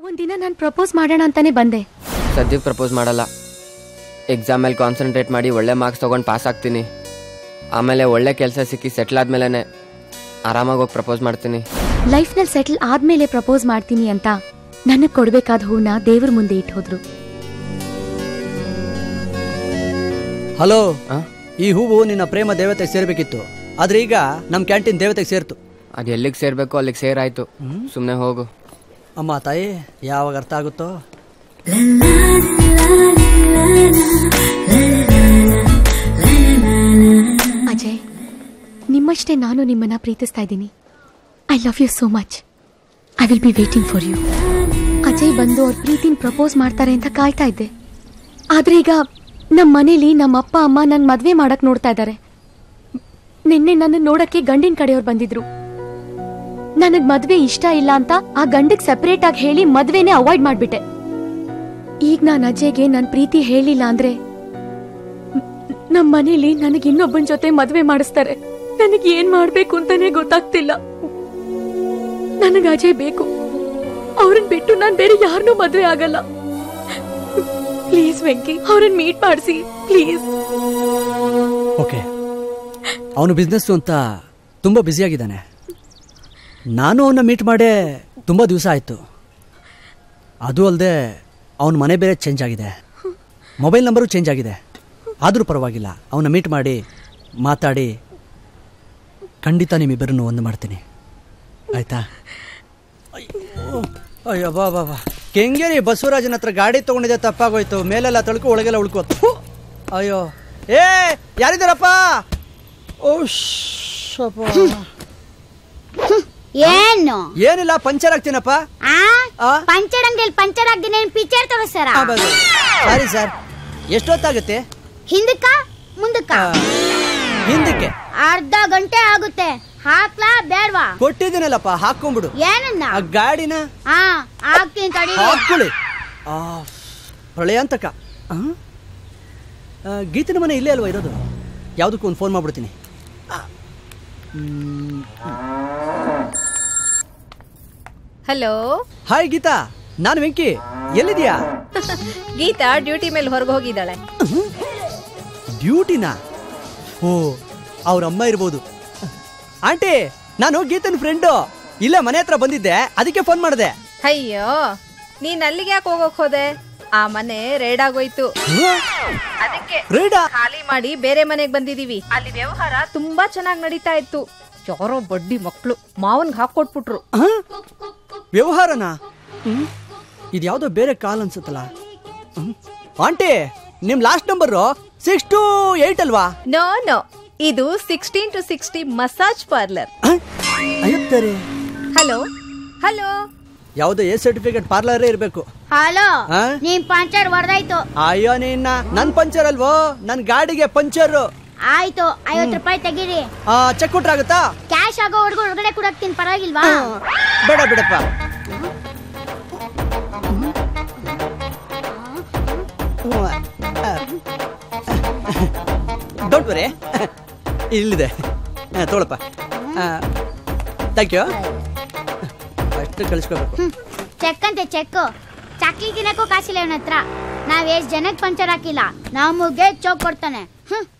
ಒಂದಿನ ನಾನು ಪ್ರಪೋಸ್ ಮಾಡೋಣ ಅಂತಾನೆ ಬಂದೆ ಸದ್ಯಕ್ಕೆ ಪ್ರಪೋಸ್ ಮಾಡಲ್ಲ ಎಕ್ಸಾಮ್ ಮೇಲೆ ಕಾನ್ಸಂಟ್ರೇಟ್ ಮಾಡಿ ಒಳ್ಳೆ ಮಾರ್ಕ್ಸ್ ತೊಗೊಂಡು ಪಾಸ್ ಆಗ್ತೀನಿ ಆಮೇಲೆ ಒಳ್ಳೆ ಕೆಲಸ ಸಿಕ್ಕಿ ಸೆಟ್ಲ್ ಆದ್ಮೇಲೆ ಆರಾಮಾಗಿ ಹೋಗಿ ಪ್ರಪೋಸ್ ಮಾಡ್ತೀನಿ ಲೈಫ್ನಲ್ಲಿ ಸೆಟಲ್ ಆದ್ಮೇಲೆ ಪ್ರಪೋಸ್ ಮಾಡ್ತೀನಿ ಅಂತ ನನಗ್ ಕೊಡ್ಬೇಕಾದ ಹೂನ ದೇವ್ರ ಮುಂದೆ ಇಟ್ಟು ಹೋದ್ರು ಹಲೋ ಆ? ಈ ಹೂವು ನಿನ್ನ ಪ್ರೇಮ ದೇವತೆಗೆ ಸೇರ್ಬೇಕಿತ್ತು ಆದ್ರೆ ಈಗ ನಮ್ಮ ಕ್ಯಾಂಟೀನ್ ದೇವತೆಗೆ ಸೇರ್ತು ಅದು ಎಲ್ಲಿಗೆ ಸೇರಬೇಕು ಅಲ್ಲಿಗೆ ಸೇರಾಯ್ತು ಸುಮ್ಮನೆ ಹೋಗು ಅಮ್ಮ ತಾಯಿ ಯಾವಾಗ ಅರ್ಥ ಆಗುತ್ತೋ ಅಜಯ್ ನಿಮ್ಮಷ್ಟೇ ನಾನು ನಿಮ್ಮನ್ನ ಪ್ರೀತಿಸ್ತಾ ಇದ್ದೀನಿ I love you so much I will be waiting for you Ajay ಬಂದು ಅವ್ರ ಪ್ರೀತಿನ ಪ್ರಪೋಸ್ ಮಾಡ್ತಾರೆ ಅಂತ ಕಾಯ್ತಾ ಇದ್ದೆ ಆದ್ರೆ ಈಗ ನಮ್ಮ ಮನೇಲಿ ನಮ್ಮ ಅಪ್ಪ ಅಮ್ಮ ನನ್ನ ಮದ್ವೆ ಮಾಡಕ್ ನೋಡ್ತಾ ಇದ್ದಾರೆ ನಿನ್ನೆ ನನ್ನ ನೋಡಕ್ಕೆ ಗಂಡಿನ ಕಡೆಯವ್ರು ಬಂದಿದ್ರು ನನಗ್ ಮದ್ವೆ ಇಷ್ಟ ಇಲ್ಲ ಅಂತ ಆ ಗಂಡಿಗ್ ಸೆಪರೇಟ್ ಆಗಿ ಹೇಳಿ ಮದ್ವೆನೇ ಅವಾಯ್ಡ್ ಮಾಡ್ಬಿಟ್ಟೆ ಈಗ ನಾನು ಅಜಯ್ಗೆ ನನ್ನ ಪ್ರೀತಿ ಹೇಳಿಲ್ಲ ಅಂದ್ರೆ ನಮ್ಮ ಮನೇಲಿ ನನಗೆ ಇನ್ನೊಬ್ಬನ ಜೊತೆ ಮದ್ವೆ ಮಾಡಿಸ್ತಾರೆ ನನಗೆ ಏನ್ ಮಾಡ್ಬೇಕು ಅಂತಾನೆ ಗೊತ್ತಾಗ್ತಿಲ್ಲ ನನಗೆ ಅಜಯ್ ಬೇಕು ಅವ್ರನ್ನ ಬಿಟ್ಟು ನಾನು ಬೇರೆ ಯಾರನ್ನೂ ಮದ್ವೆ ಆಗಲ್ಲ ಪ್ಲೀಸ್ ವೆಂಕಿ ಅವ್ರನ್ನ ಮೀಟ್ ಮಾಡಿಸಿ ಪ್ಲೀಸ್ ಓಕೆ ಅವನು ಬಿಸ್ನೆಸ್ಸು ಅಂತ ತುಂಬ ಬ್ಯುಸಿಯಾಗಿದ್ದಾನೆ ನಾನು ಅವನ್ನ ಮೀಟ್ ಮಾಡೇ ತುಂಬ ದಿವಸ ಆಯಿತು ಅದು ಅಲ್ಲದೆ ಅವನ ಮನೆ ಬೇರೆ ಚೇಂಜ್ ಆಗಿದೆ ಮೊಬೈಲ್ ನಂಬರು ಚೇಂಜ್ ಆಗಿದೆ ಆದರೂ ಪರವಾಗಿಲ್ಲ ಅವನ್ನ ಮೀಟ್ ಮಾಡಿ ಮಾತಾಡಿ ಖಂಡಿತ ನಿಮ್ಮಿಬ್ಬರನ್ನು ಒಂದು ಮಾಡ್ತೀನಿ ಆಯ್ತಾ ಅಯ್ಯೋ ಅಯ್ಯೋ ಬಾ ಬಾ ಬಾ ಕೆಂಗೇರಿ ಬಸವರಾಜನ ಹತ್ರ ಗಾಡಿ ತೊಗೊಂಡಿದ್ದೆ ತಪ್ಪಾಗೋಯ್ತು ಮೇಲೆಲ್ಲ ತಳ್ಕೊ ಒಳಗೆಲ್ಲ ಉಳ್ಕೋ ಥು. ಅಯ್ಯೋ ಏ ಯಾರಿದ್ದಾರಪ್ಪ ಓ ಶಪ್ಪ. ಏನು ಏನಿಲ್ಲ ಪಂಚರ್ ಆಗ್ತೀನಪ್ಪ ಆ ಆ? ಪಂಚರ್ ಅಂಗಡಿಯಲ್ಲಿ ಪಂಚರ್ ಆಗ್ದಿನ ಪಿಕ್ಚರ್ ತೋರಿಸ್ತಾರ ಸಾರಿ ಸರ್ ಎಷ್ಟೊತ್ತಾಗುತ್ತೆ ಹಿಂದಕ್ಕ ಮುಂದಕ್ಕ ಆ, ಹಿಂದಕ್ಕೆ ಅರ್ಧ ಗಂಟೆ ಆಗುತ್ತೆ ಹಾಕ್ಲಾ ಬೇಡ್ವಾ ಕೊಟ್ಟಿದ್ದೀನಲ್ಲಪ್ಪ ಹಾಕೊಂಬಿಡು ಏನನ್ನ ಆ ಗಾಡಿನ ಹಾ ಹಾಕ್ತೀನಿ ತಡಿ ಹಾಕೊಳ್ಳಿ ಆ, ಪ್ರಳಯಾಂತಕ ಆ? ಆ, ಗೀತನ ಮನೆ ಇಲ್ಲೇ ಅಲ್ವಾ ಇರೋದು ಯಾವುದಕ್ಕೂ ಒಂದು ಫೋನ್ ಮಾಡ್ಬಿಡ್ತೀನಿ ಆ, ಮ್, ಹಲೋ ಹಾಯ್ ಗೀತಾ ನಾನು ವೆಂಕಿ ಎಲ್ಲಿದ್ಯಾ ಗೀತಾ ಡ್ಯೂಟಿ ಮೇಲೆ ಹೊರಗೆ ಹೋಗಿದ್ದಾಳೆ ಡ್ಯೂಟಿನಾ ಓ ಅವ್ರ ಅಮ್ಮ ಇರ್ಬೋದು ಆಂಟಿ ನಾನು ಗೀತನ್ ಫ್ರೆಂಡು ಇಲ್ಲೇ ಮನೆ ಹತ್ರ ಬಂದಿದ್ದೆ ಅದಕ್ಕೆ ಫೋನ್ ಮಾಡಿದೆ ಅಯ್ಯೋ ನೀನ್ ಅಲ್ಲಿಗೆ ಯಾಕೆ ಹೋಗಕ್ ಹೋದೆ ಆ ಮನೆ ರೇಡ್ ಆಗೋಯ್ತು ಅದಕ್ಕೆ ರೈಡಾ ಖಾಲಿ ಮಾಡಿ ಬೇರೆ ಮನೆಗ್ ಬಂದಿದೀವಿ ಅಲ್ಲಿ ವ್ಯವಹಾರ ತುಂಬಾ ಚೆನ್ನಾಗಿ ನಡೀತಾ ಇತ್ತು ಯಾರೋ ಬಡ್ಡಿ ಮಕ್ಳು ಮಾವನ್ಗ್ ಹಾಕೊಟ್ಬಿಟ್ರು ಆ? ವ್ಯವಹಾರನಾ ಹ್ಮ್? ಇದ್ಯಾವುದೋ ಬೇರೆ ಕಾಲ್ ಅನ್ಸುತ್ತಲ್ಲ ಹ್ಮ್? ಆಂಟಿ ನಿಮ್ last number six two eight ಅಲ್ವಾ ನೋ ನೋ ಇದು sixteen two sixty massage parlour ಆ? ಅಯ್ಯಪ್ತಾರೆ ಹಲೋ ಹಲೋ ಯಾವುದೋ ಎ ಸರ್ಟಿಫಿಕೇಟ್ ಪಾರ್ಲರೇ ಇರಬೇಕು ಹಲೋ ಆ? ನಿಮ್ ಪಂಚರ್ ಹೊಡೆದಾಯ್ತು ಅಯ್ಯೋ ನಿನ್ನ ನನ್ ಪಂಚರ್ ಅಲ್ವೋ ನನ್ ಗಾಡಿಗೆ ಪಂಚರ್ ಆಯ್ತು ಐವತ್ತು ರೂಪಾಯಿ ತೆಗೀರಿ ಚೆಕ್ ಕೊಟ್ರಾಗುತ್ತಾ ಕ್ಯಾಶ್ ಆಗೋವರೆಗೂ ಹೊರಗಡೆ ಕೊಡಕ್ತೀನಿ ಪರವಾಗಿಲ್ವಾ ಬೇಡ ಬಿಡಪ್ಪ ಡೋಂಟ್ ವರಿ ಇಲ್ಲಿದೆ ಆ, ತಗೊಳಪ್ಪ ಥ್ಯಾಂಕ್ ಯು ಅಷ್ಟು ಕಳಿಸ್ಕೋಬೇಕು ಚೆಕ್ ಅಂತೆ ಚೆಕ್ ಚಕ್ಲಿ ತಿನ್ನಕ್ಕೂ ಕಾಸಿಲ್ಲ ಇವನ ಹತ್ರ ನಾವ್ ಎಷ್ಟ್ ಜನಕ್ ಪಂಚರ್ ಹಾಕಿಲ್ಲ ನಮಗೆ ಚೋಕ್ ಕೊಡ್ತಾನೆ ಹ್ಮ್